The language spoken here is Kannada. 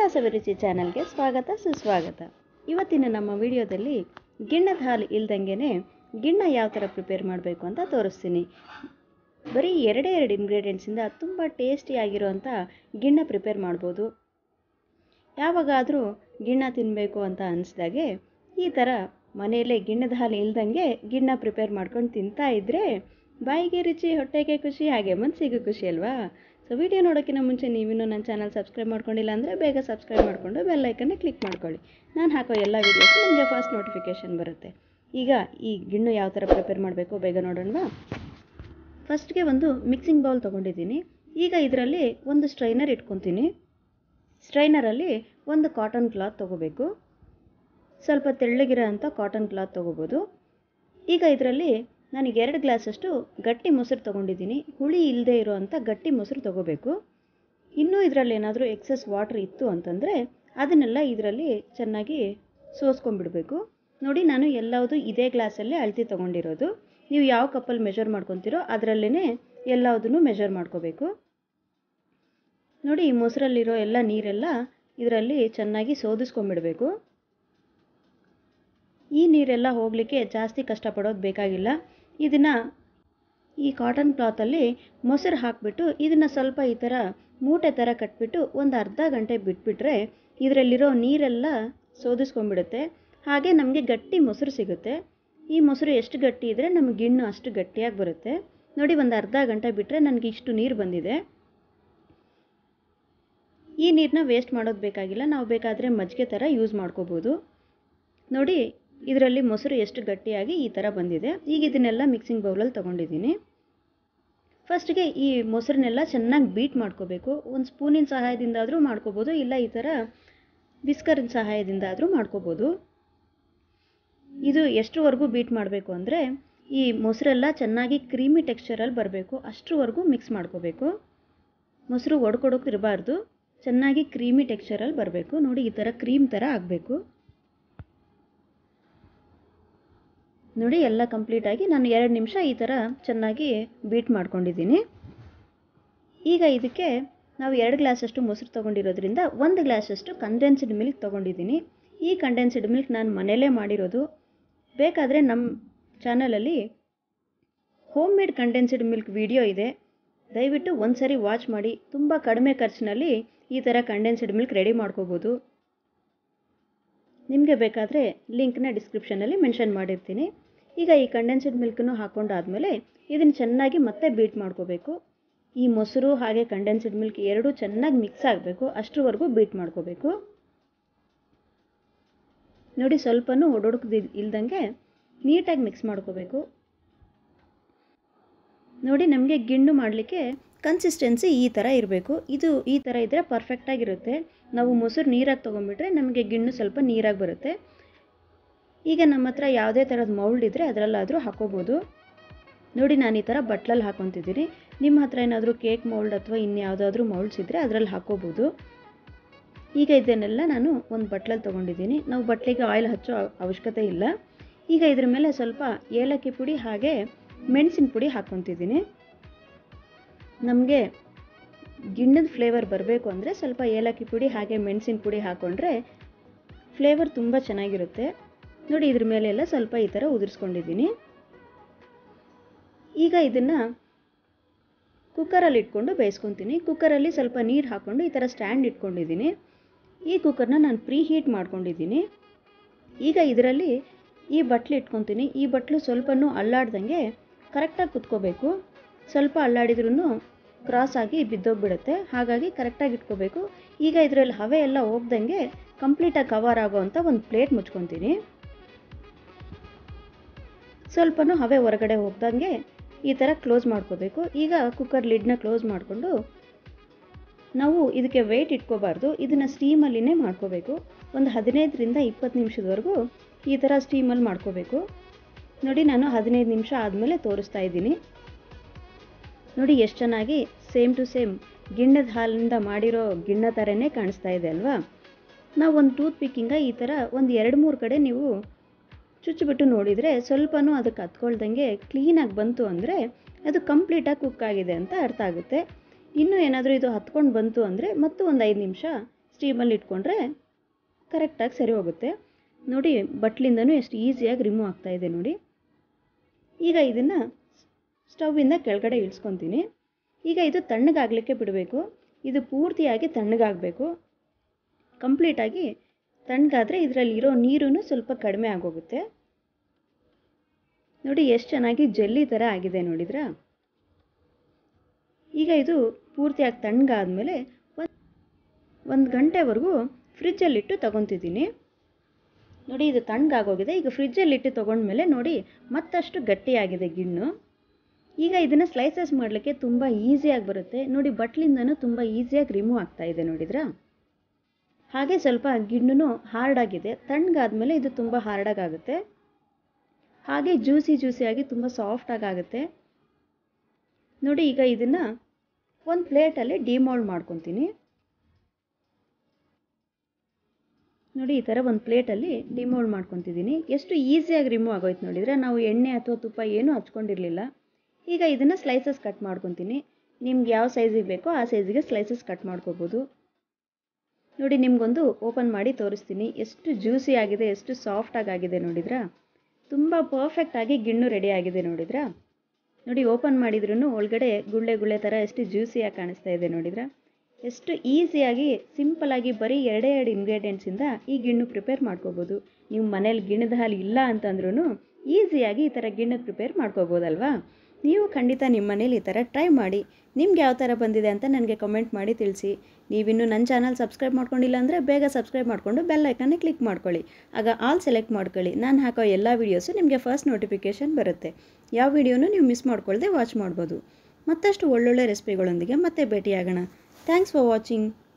ಸವಿರುಚಿ ಚಾನಲ್ಗೆ ಸ್ವಾಗತ ಸುಸ್ವಾಗತ ಇವತ್ತಿನ ನಮ್ಮ ವಿಡಿಯೋದಲ್ಲಿ ಗಿಣ್ಣದ ಹಾಲು ಇಲ್ದಂಗೆ ಗಿಣ್ಣ ಯಾವ ಥರ ಪ್ರಿಪೇರ್ ಮಾಡಬೇಕು ಅಂತ ತೋರಿಸ್ತೀನಿ ಬರೀ ಎರಡೇ ಎರಡು ಇಂಗ್ರೀಡಿಯೆಂಟ್ಸಿಂದ ತುಂಬ ಟೇಸ್ಟಿಯಾಗಿರೋಂಥ ಗಿಣ್ಣ ಪ್ರಿಪೇರ್ ಮಾಡ್ಬೋದು ಯಾವಾಗಾದರೂ ಗಿಣ್ಣ ತಿನ್ನಬೇಕು ಅಂತ ಅನಿಸ್ದಾಗೆ ಈ ಥರ ಮನೆಯಲ್ಲೇ ಗಿಣ್ಣದ ಹಾಲು ಇಲ್ದಂಗೆ ಗಿಣ್ಣ ಪ್ರಿಪೇರ್ ಮಾಡ್ಕೊಂಡು ತಿಂತಾ ಇದ್ದರೆ ಬಾಯಿಗೆ ರುಚಿ ಹೊಟ್ಟೆಗೆ ಖುಷಿ ಹಾಗೆ ಮನಸ್ಸಿಗೆ ಖುಷಿ ಅಲ್ವಾ ಸೊ ವಿಡಿಯೋ ನೋಡೋಕ್ಕಿಂತ ಮುಂಚೆ ನೀವಿನ್ನೂ ನನ್ನ ಚಾನಲ್ ಸಬ್ಸ್ಕ್ರೈಬ್ ಮಾಡ್ಕೊಂಡಿಲ್ಲ ಅಂದರೆ ಬೇಗ ಸಬ್ಸ್ಕ್ರೈಬ್ ಮಾಡಿಕೊಂಡು ಬೆಲ್ಲೈಕನ್ನೇ ಕ್ಲಿಕ್ ಮಾಡ್ಕೊಳ್ಳಿ ನಾನು ಹಾಕೋ ಎಲ್ಲ ವೀಡಿಯೋಸ್ ನಿಮಗೆ ಫಸ್ಟ್ ನೋಟಿಫಿಕೇಷನ್ ಬರುತ್ತೆ ಈಗ ಈ ಗಿಣ್ಣು ಯಾವ ಥರ ಪ್ರಿಪೇರ್ ಮಾಡಬೇಕು ಬೇಗ ನೋಡೋಣವಾ ಫಸ್ಟ್ಗೆ ಒಂದು ಮಿಕ್ಸಿಂಗ್ ಬೌಲ್ ತೊಗೊಂಡಿದ್ದೀನಿ ಈಗ ಇದರಲ್ಲಿ ಒಂದು ಸ್ಟ್ರೈನರ್ ಇಟ್ಕೊತೀನಿ ಸ್ಟ್ರೈನರಲ್ಲಿ ಒಂದು ಕಾಟನ್ ಕ್ಲಾತ್ ತೊಗೋಬೇಕು ಸ್ವಲ್ಪ ತೆಳ್ಳಗಿರೋ ಅಂಥ ಕಾಟನ್ ಕ್ಲಾತ್ ತೊಗೋಬೋದು ಈಗ ಇದರಲ್ಲಿ ನನಗೆ ಎರಡು ಗ್ಲಾಸಷ್ಟು ಗಟ್ಟಿ ಮೊಸರು ತೊಗೊಂಡಿದ್ದೀನಿ ಹುಳಿ ಇಲ್ಲದೆ ಇರೋವಂಥ ಗಟ್ಟಿ ಮೊಸರು ತೊಗೋಬೇಕು ಇನ್ನೂ ಇದರಲ್ಲಿ ಏನಾದರೂ ಎಕ್ಸಸ್ ವಾಟ್ರ್ ಇತ್ತು ಅಂತಂದರೆ ಅದನ್ನೆಲ್ಲ ಇದರಲ್ಲಿ ಚೆನ್ನಾಗಿ ಸೋಸ್ಕೊಂಡ್ಬಿಡಬೇಕು ನೋಡಿ ನಾನು ಎಲ್ಲವುದು ಇದೇ ಗ್ಲಾಸಲ್ಲೇ ಅಳತೆ ತೊಗೊಂಡಿರೋದು ನೀವು ಯಾವ ಕಪ್ಪಲ್ಲಿ ಮೆಷರ್ ಮಾಡ್ಕೊತೀರೋ ಅದರಲ್ಲೇ ಎಲ್ಲದನ್ನು ಮೆಷರ್ ಮಾಡ್ಕೋಬೇಕು ನೋಡಿ ಈ ಮೊಸರಲ್ಲಿರೋ ಎಲ್ಲ ನೀರೆಲ್ಲ ಇದರಲ್ಲಿ ಚೆನ್ನಾಗಿ ಸೋದಿಸ್ಕೊಂಡ್ಬಿಡಬೇಕು ಈ ನೀರೆಲ್ಲ ಹೋಗಲಿಕ್ಕೆ ಜಾಸ್ತಿ ಕಷ್ಟಪಡೋದು ಬೇಕಾಗಿಲ್ಲ ಇದನ್ನು ಈ ಕಾಟನ್ ಕ್ಲಾತಲ್ಲಿ ಮೊಸರು ಹಾಕಿಬಿಟ್ಟು ಇದನ್ನು ಸ್ವಲ್ಪ ಈ ಥರ ಮೂಟೆ ಥರ ಕಟ್ಬಿಟ್ಟು ಒಂದು ಅರ್ಧ ಗಂಟೆ ಬಿಟ್ಬಿಟ್ರೆ ಇದರಲ್ಲಿರೋ ನೀರೆಲ್ಲ ಸೋದಿಸ್ಕೊಂಡ್ಬಿಡುತ್ತೆ ಹಾಗೆ ನಮಗೆ ಗಟ್ಟಿ ಮೊಸರು ಸಿಗುತ್ತೆ ಈ ಮೊಸರು ಎಷ್ಟು ಗಟ್ಟಿ ಇದ್ದರೆ ನಮಗೆ ಗಿಣ್ಣು ಅಷ್ಟು ಗಟ್ಟಿಯಾಗಿ ಬರುತ್ತೆ ನೋಡಿ ಒಂದು ಅರ್ಧ ಗಂಟೆ ಬಿಟ್ಟರೆ ನನಗೆ ಇಷ್ಟು ನೀರು ಬಂದಿದೆ ಈ ನೀರನ್ನ ವೇಸ್ಟ್ ಮಾಡೋದು ಬೇಕಾಗಿಲ್ಲ ನಾವು ಬೇಕಾದರೆ ಮಜ್ಜಿಗೆ ಥರ ಯೂಸ್ ಮಾಡ್ಕೋಬೋದು ನೋಡಿ ಇದರಲ್ಲಿ ಮೊಸರು ಎಷ್ಟು ಗಟ್ಟಿಯಾಗಿ ಈ ಥರ ಬಂದಿದೆ ಈಗ ಇದನ್ನೆಲ್ಲ ಮಿಕ್ಸಿಂಗ್ ಬೌಲಲ್ಲಿ ತೊಗೊಂಡಿದ್ದೀನಿ ಫಸ್ಟ್ಗೆ ಈ ಮೊಸರನ್ನೆಲ್ಲ ಚೆನ್ನಾಗಿ ಬೀಟ್ ಮಾಡ್ಕೋಬೇಕು ಒಂದು ಸ್ಪೂನಿನ ಸಹಾಯದಿಂದಾದರೂ ಮಾಡ್ಕೋಬೋದು ಇಲ್ಲ ಈ ಥರ ಬಿಸ್ಕರಿನ ಸಹಾಯದಿಂದ ಆದರೂ ಮಾಡ್ಕೋಬೋದು ಇದು ಎಷ್ಟರವರೆಗೂ ಬೀಟ್ ಮಾಡಬೇಕು ಅಂದರೆ ಈ ಮೊಸರೆಲ್ಲ ಚೆನ್ನಾಗಿ ಕ್ರೀಮಿ ಟೆಕ್ಸ್ಚರಲ್ಲಿ ಬರಬೇಕು ಅಷ್ಟರವರೆಗೂ ಮಿಕ್ಸ್ ಮಾಡ್ಕೋಬೇಕು ಮೊಸರು ಒಡ್ಕೊಡೋಕೆ ಇರಬಾರ್ದು ಚೆನ್ನಾಗಿ ಕ್ರೀಮಿ ಟೆಕ್ಸ್ಚರಲ್ಲಿ ಬರಬೇಕು ನೋಡಿ ಈ ಥರ ಕ್ರೀಮ್ ಥರ ಆಗಬೇಕು ನೋಡಿ ಎಲ್ಲ ಕಂಪ್ಲೀಟಾಗಿ ನಾನು ಎರಡು ನಿಮಿಷ ಈ ಥರ ಚೆನ್ನಾಗಿ ಬೀಟ್ ಮಾಡ್ಕೊಂಡಿದ್ದೀನಿ ಈಗ ಇದಕ್ಕೆ ನಾವು ಎರಡು ಗ್ಲಾಸಷ್ಟು ಮೊಸರು ತೊಗೊಂಡಿರೋದ್ರಿಂದ ಒಂದು ಗ್ಲಾಸಷ್ಟು ಕಂಡೆನ್ಸ್ಡ್ ಮಿಲ್ಕ್ ತೊಗೊಂಡಿದ್ದೀನಿ ಈ ಕಂಡೆನ್ಸ್ಡ್ ಮಿಲ್ಕ್ ನಾನು ಮನೆಯಲ್ಲೇ ಮಾಡಿರೋದು ಬೇಕಾದರೆ ನಮ್ಮ ಚಾನಲಲ್ಲಿ homemade condensed milk video ಇದೆ ದಯವಿಟ್ಟು ಒಂದು ಸರಿ ವಾಚ್ ಮಾಡಿ ತುಂಬ ಕಡಿಮೆ ಖರ್ಚಿನಲ್ಲಿ ಈ ಥರ ಕಂಡೆನ್ಸ್ಡ್ ಮಿಲ್ಕ್ ರೆಡಿ ಮಾಡ್ಕೋಬೋದು ನಿಮಗೆ ಬೇಕಾದರೆ ಲಿಂಕ್ನ ಡಿಸ್ಕ್ರಿಪ್ಷನಲ್ಲಿ ಮೆನ್ಷನ್ ಮಾಡಿರ್ತೀನಿ ಈಗ ಈ ಕಂಡೆನ್ಸ್ಡ್ ಮಿಲ್ಕನ್ನು ಹಾಕ್ಕೊಂಡಾದಮೇಲೆ ಇದನ್ನು ಚೆನ್ನಾಗಿ ಮತ್ತೆ ಬೀಟ್ ಮಾಡ್ಕೋಬೇಕು ಈ ಮೊಸರು ಹಾಗೆ ಕಂಡೆನ್ಸ್ಡ್ ಮಿಲ್ಕ್ ಎರಡೂ ಚೆನ್ನಾಗಿ ಮಿಕ್ಸ್ ಆಗಬೇಕು ಅಷ್ಟರವರೆಗೂ ಬೀಟ್ ಮಾಡ್ಕೋಬೇಕು ನೋಡಿ ಸ್ವಲ್ಪನೂ ಒಡೊಡ್ಕದು ಇಲ್ದಂಗೆ ನೀಟಾಗಿ ಮಿಕ್ಸ್ ಮಾಡ್ಕೋಬೇಕು ನೋಡಿ ನಮಗೆ ಗಿಣ್ಣು ಮಾಡಲಿಕ್ಕೆ ಕನ್ಸಿಸ್ಟೆನ್ಸಿ ಈ ಥರ ಇರಬೇಕು ಇದು ಈ ಥರ ಇದ್ದರೆ ಪರ್ಫೆಕ್ಟಾಗಿರುತ್ತೆ ನಾವು ಮೊಸರು ನೀರಾಗಿ ತೊಗೊಂಬಿಟ್ರೆ ನಮಗೆ ಗಿಣ್ಣು ಸ್ವಲ್ಪ ನೀರಾಗಿ ಬರುತ್ತೆ ಈಗ ನಮ್ಮ ಹತ್ರ ಯಾವುದೇ ಥರದ ಮೌಲ್ಡ್ ಇದ್ದರೆ ಅದರಲ್ಲಾದರೂ ಹಾಕೋಬೋದು ನೋಡಿ ನಾನು ಈ ಥರ ಬಟ್ಲಲ್ಲಿ ಹಾಕೊತಿದ್ದೀನಿ ನಿಮ್ಮ ಹತ್ರ ಏನಾದರೂ ಕೇಕ್ ಮೌಲ್ಡ್ ಅಥವಾ ಇನ್ಯಾವುದಾದ್ರೂ ಮೌಲ್ಡ್ಸ್ ಇದ್ದರೆ ಅದರಲ್ಲಿ ಹಾಕೋಬೋದು ಈಗ ಇದನ್ನೆಲ್ಲ ನಾನು ಒಂದು ಬಟ್ಲಲ್ಲಿ ತೊಗೊಂಡಿದ್ದೀನಿ ನಾವು ಬಟ್ಲಿಗೆ ಆಯಿಲ್ ಹಚ್ಚೋ ಅವಶ್ಯಕತೆ ಇಲ್ಲ ಈಗ ಇದ್ರ ಮೇಲೆ ಸ್ವಲ್ಪ ಏಲಕ್ಕಿ ಪುಡಿ ಹಾಗೆ ಮೆಣಸಿನ ಪುಡಿ ಹಾಕ್ಕೊತಿದ್ದೀನಿ ನಮಗೆ ಗಿಣ್ಣದ ಫ್ಲೇವರ್ ಬರಬೇಕು ಅಂದರೆ ಸ್ವಲ್ಪ ಏಲಕ್ಕಿ ಪುಡಿ ಹಾಗೆ ಮೆಣಸಿನ ಪುಡಿ ಹಾಕ್ಕೊಂಡ್ರೆ ಫ್ಲೇವರ್ ತುಂಬ ಚೆನ್ನಾಗಿರುತ್ತೆ ನೋಡಿ ಇದ್ರ ಮೇಲೆಲ್ಲ ಸ್ವಲ್ಪ ಈ ಥರ ಉದುರಿಸ್ಕೊಂಡಿದ್ದೀನಿ ಈಗ ಇದನ್ನು ಕುಕ್ಕರಲ್ಲಿ ಇಟ್ಕೊಂಡು ಬೇಯಿಸ್ಕೊತೀನಿ ಕುಕ್ಕರಲ್ಲಿ ಸ್ವಲ್ಪ ನೀರು ಹಾಕ್ಕೊಂಡು ಈ ಥರ ಸ್ಟ್ಯಾಂಡ್ ಇಟ್ಕೊಂಡಿದ್ದೀನಿ ಈ ಕುಕ್ಕರ್ನ ನಾನು ಪ್ರೀ ಹೀಟ್ ಮಾಡ್ಕೊಂಡಿದ್ದೀನಿ ಈಗ ಇದರಲ್ಲಿ ಈ ಬಟ್ಲು ಇಟ್ಕೊತೀನಿ ಈ ಬಟ್ಲು ಸ್ವಲ್ಪನೂ ಅಲ್ಲಾಡ್ದಂಗೆ ಕರೆಕ್ಟಾಗಿ ಕುತ್ಕೋಬೇಕು ಸ್ವಲ್ಪ ಅಲ್ಲಾಡಿದ್ರೂ ಕ್ರಾಸ್ ಆಗಿ ಬಿದ್ದೋಗ್ಬಿಡುತ್ತೆ ಹಾಗಾಗಿ ಕರೆಕ್ಟಾಗಿ ಇಟ್ಕೋಬೇಕು ಈಗ ಇದರಲ್ಲಿ ಹವೆ ಎಲ್ಲ ಹೋಗ್ದಂಗೆ ಕಂಪ್ಲೀಟಾಗಿ ಕವರ್ ಆಗೋ ಅಂಥ ಒಂದು ಪ್ಲೇಟ್ ಮುಚ್ಕೊತೀನಿ ಸ್ವಲ್ಪನೂ ಹವೆ ಹೊರಗಡೆ ಹೋಗ್ದಂಗೆ ಈ ಥರ ಕ್ಲೋಸ್ ಮಾಡ್ಕೋಬೇಕು ಈಗ ಕುಕ್ಕರ್ ಲಿಡ್ನ ಕ್ಲೋಸ್ ಮಾಡಿಕೊಂಡು ನಾವು ಇದಕ್ಕೆ ವೆಯ್ಟ್ ಇಟ್ಕೋಬಾರ್ದು ಇದನ್ನು ಸ್ಟೀಮಲ್ಲಿನೇ ಮಾಡ್ಕೋಬೇಕು ಒಂದು ಹದಿನೈದರಿಂದ ಇಪ್ಪತ್ತು ನಿಮಿಷದವರೆಗೂ ಈ ಥರ ಸ್ಟೀಮಲ್ಲಿ ಮಾಡ್ಕೋಬೇಕು ನೋಡಿ ನಾನು ಹದಿನೈದು ನಿಮಿಷ ಆದಮೇಲೆ ತೋರಿಸ್ತಾ ಇದ್ದೀನಿ ನೋಡಿ ಎಷ್ಟು ಚೆನ್ನಾಗಿ ಸೇಮ್ ಟು ಸೇಮ್ ಗಿಣ್ಣದ ಹಾಲಿನಿಂದ ಮಾಡಿರೋ ಗಿಣ್ಣ ಥರನೇ ಕಾಣಿಸ್ತಾ ಇದೆ ಅಲ್ವಾ ನಾವು ಒಂದು ಟೂತ್ ಪಿಕ್ಕಿಂಗ ಈ ಥರ ಒಂದು ಎರಡು ಮೂರು ಕಡೆ ನೀವು ಚುಚ್ಚಿಬಿಟ್ಟು ನೋಡಿದರೆ ಸ್ವಲ್ಪನೂ ಅದಕ್ಕೆ ಹತ್ಕೊಳ್ದಂಗೆ ಕ್ಲೀನಾಗಿ ಬಂತು ಅಂದರೆ ಅದು ಕಂಪ್ಲೀಟಾಗಿ ಕುಕ್ ಆಗಿದೆ ಅಂತ ಅರ್ಥ ಆಗುತ್ತೆ ಇನ್ನೂ ಏನಾದರೂ ಇದು ಹತ್ಕೊಂಡು ಬಂತು ಅಂದರೆ ಮತ್ತು ಒಂದು ಐದು ನಿಮಿಷ ಸ್ಟೀಮಲ್ಲಿ ಇಟ್ಕೊಂಡ್ರೆ ಕರೆಕ್ಟಾಗಿ ಸರಿ ಹೋಗುತ್ತೆ ನೋಡಿ ಬಟ್ಲಿಂದನೂ ಎಷ್ಟು ಈಸಿಯಾಗಿ ರಿಮೂವ್ ಆಗ್ತಾ ಇದೆ ನೋಡಿ ಈಗ ಇದನ್ನು ಸ್ಟವ್ವಿಂದ ಕೆಳಗಡೆ ಇಳಿಸ್ಕೊತೀನಿ ಈಗ ಇದು ತಣ್ಣಗಾಗಲಿಕ್ಕೆ ಬಿಡಬೇಕು ಇದು ಪೂರ್ತಿಯಾಗಿ ತಣ್ಣಗಾಗಬೇಕು ಕಂಪ್ಲೀಟಾಗಿ ತಣ್ಣಗಾದರೆ ಇದರಲ್ಲಿ ಇರೋ ನೀರೂ ಸ್ವಲ್ಪ ಕಡಿಮೆ ಆಗೋಗುತ್ತೆ ನೋಡಿ ಎಷ್ಟು ಚೆನ್ನಾಗಿ ಜೆಲ್ಲಿ ಥರ ಆಗಿದೆ ನೋಡಿದ್ರಾ ಈಗ ಇದು ಪೂರ್ತಿಯಾಗಿ ತಣ್ಣಗಾದ್ಮೇಲೆ ಒಂದು ಗಂಟೆವರೆಗೂ ಫ್ರಿಜ್ಜಲ್ಲಿಟ್ಟು ತೊಗೊತಿದ್ದೀನಿ ನೋಡಿ ಇದು ತಣ್ಣಗಾಗೋಗಿದೆ ಈಗ ಫ್ರಿಜ್ಜಲ್ಲಿಟ್ಟು ತೊಗೊಂಡ್ಮೇಲೆ ನೋಡಿ ಮತ್ತಷ್ಟು ಗಟ್ಟಿಯಾಗಿದೆ ಗಿಣ್ಣು ಈಗ ಇದನ್ನು ಸ್ಲೈಸಸ್ ಮಾಡಲಿಕ್ಕೆ ತುಂಬ ಈಸಿಯಾಗಿ ಬರುತ್ತೆ ನೋಡಿ ಬಟ್ಲಿಂದನೂ ತುಂಬ ಈಸಿಯಾಗಿ ರಿಮೂವ್ ಆಗ್ತಾ ಇದೆ ನೋಡಿದ್ರಾ ಹಾಗೆ ಸ್ವಲ್ಪ ಗಿಣ್ಣು ಹಾರ್ಡಾಗಿದೆ ತಣ್ಣಗಾದ್ಮೇಲೆ ಇದು ತುಂಬ ಹಾರ್ಡಾಗುತ್ತೆ ಹಾಗೆ ಜ್ಯೂಸಿ ಜ್ಯೂಸಿಯಾಗಿ ತುಂಬ ಸಾಫ್ಟಾಗಿ ಆಗುತ್ತೆ ನೋಡಿ ಈಗ ಇದನ್ನು ಒಂದು ಪ್ಲೇಟಲ್ಲಿ ಡಿಮೋಲ್ಡ್ ಮಾಡ್ಕೊತೀನಿ ನೋಡಿ ಈ ಥರ ಒಂದು ಪ್ಲೇಟಲ್ಲಿ ಡಿಮೋಲ್ಡ್ ಮಾಡ್ಕೊತಿದ್ದೀನಿ ಎಷ್ಟು ಈಸಿಯಾಗಿ ರಿಮೂವ್ ಆಗೋಯ್ತು ನೋಡಿದರೆ ನಾವು ಎಣ್ಣೆ ಅಥವಾ ತುಪ್ಪ ಏನೂ ಹಚ್ಕೊಂಡಿರಲಿಲ್ಲ ಈಗ ಇದನ್ನು ಸ್ಲೈಸಸ್ ಕಟ್ ಮಾಡ್ಕೊತೀನಿ ನಿಮ್ಗೆ ಯಾವ ಸೈಜಿಗೆ ಬೇಕೋ ಆ ಸೈಜಿಗೆ ಸ್ಲೈಸಸ್ ಕಟ್ ಮಾಡ್ಕೋಬೋದು ನೋಡಿ ನಿಮಗೊಂದು ಓಪನ್ ಮಾಡಿ ತೋರಿಸ್ತೀನಿ ಎಷ್ಟು ಜ್ಯೂಸಿ ಆಗಿದೆ ಎಷ್ಟು ಸಾಫ್ಟಾಗಿ ಆಗಿದೆ ನೋಡಿದ್ರಾ ತುಂಬ ಪರ್ಫೆಕ್ಟಾಗಿ ಗಿಣ್ಣು ರೆಡಿ ಆಗಿದೆ ನೋಡಿದ್ರಾ ನೋಡಿ ಓಪನ್ ಮಾಡಿದ್ರೂ ಒಳಗಡೆ ಗುಳ್ಳೆ ಗುಳ್ಳೆ ಥರ ಎಷ್ಟು ಜ್ಯೂಸಿಯಾಗಿ ಕಾಣಿಸ್ತಾ ಇದೆ ನೋಡಿದ್ರಾ ಎಷ್ಟು ಈಸಿಯಾಗಿ ಸಿಂಪಲಾಗಿ ಬರೀ ಎರಡೇ ಎರಡು ಇಂಗ್ರೀಡಿಯೆಂಟ್ಸಿಂದ ಈ ಗಿಣ್ಣು ಪ್ರಿಪೇರ್ ಮಾಡ್ಕೋಬೋದು ನೀವು ಮನೇಲಿ ಗಿಣ್ಣದ ಹಾಲು ಇಲ್ಲ ಅಂತಂದ್ರೂ ಈಸಿಯಾಗಿ ಈ ಥರ ಗಿಣ್ಣು ಪ್ರಿಪೇರ್ ಮಾಡ್ಕೋಬೋದಲ್ವಾ ನೀವು ಖಂಡಿತ ನಿಮ್ಮ ಮನೇಲಿ ಈ ಥರ ಟ್ರೈ ಮಾಡಿ ನಿಮ್ಗೆ ಯಾವ ಥರ ಬಂದಿದೆ ಅಂತ ನನಗೆ ಕಮೆಂಟ್ ಮಾಡಿ ತಿಳಿಸಿ ನೀವಿನ್ನೂ ನನ್ನ ಚಾನಲ್ ಸಬ್ಸ್ಕ್ರೈಬ್ ಮಾಡ್ಕೊಂಡಿಲ್ಲ ಅಂದರೆ ಬೇಗ ಸಬ್ಸ್ಕ್ರೈಬ್ ಮಾಡಿಕೊಂಡು ಬೆಲ್ ಐಕನ್ನೇ ಕ್ಲಿಕ್ ಮಾಡ್ಕೊಳ್ಳಿ ಆಗ ಆಲ್ ಸೆಲೆಕ್ಟ್ ಮಾಡ್ಕೊಳ್ಳಿ ನಾನು ಹಾಕೋ ಎಲ್ಲ ವೀಡಿಯೋಸು ನಿಮಗೆ ಫಸ್ಟ್ ನೋಟಿಫಿಕೇಷನ್ ಬರುತ್ತೆ ಯಾವ ವೀಡಿಯೋನೂ ನೀವು ಮಿಸ್ ಮಾಡ್ಕೊಳ್ದೆ ವಾಚ್ ಮಾಡ್ಬೋದು ಮತ್ತಷ್ಟು ಒಳ್ಳೊಳ್ಳೆ ರೆಸಿಪಿಗಳೊಂದಿಗೆ ಮತ್ತೆ ಭೇಟಿಯಾಗೋಣ ಥ್ಯಾಂಕ್ಸ್ ಫಾರ್ ವಾಚಿಂಗ್